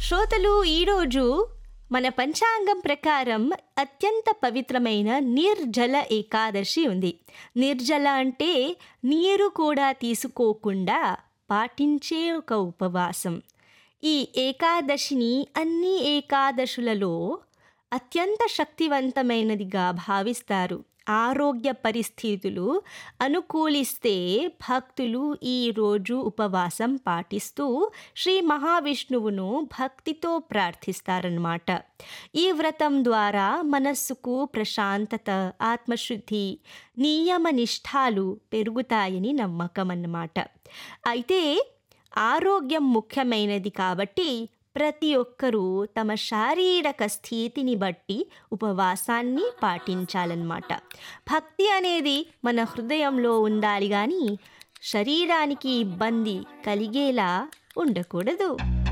శ్రోతలు ఈరోజు మన పంచాంగం ప్రకారం అత్యంత పవిత్రమైన నిర్జల ఏకాదశి ఉంది నిర్జల అంటే నీరు కూడా తీసుకోకుండా పాటించే ఒక ఉపవాసం ఈ ఏకాదశిని అన్ని ఏకాదశులలో అత్యంత శక్తివంతమైనదిగా భావిస్తారు ఆరోగ్య పరిస్థితులు అనుకూలిస్తే భక్తులు ఈ రోజు ఉపవాసం పాటిస్తూ శ్రీ మహావిష్ణువును భక్తితో ప్రార్థిస్తారన్నమాట ఈ వ్రతం ద్వారా మనస్సుకు ప్రశాంతత ఆత్మశుద్ధి నియమ నిష్ఠాలు పెరుగుతాయని నమ్మకం అన్నమాట అయితే ఆరోగ్యం ముఖ్యమైనది కాబట్టి ప్రతి ఒక్కరూ తమ శారీరక స్థితిని బట్టి ఉపవాసాన్ని పాటించాలన్నమాట భక్తి అనేది మన హృదయంలో ఉండాలి కానీ శరీరానికి ఇబ్బంది కలిగేలా ఉండకూడదు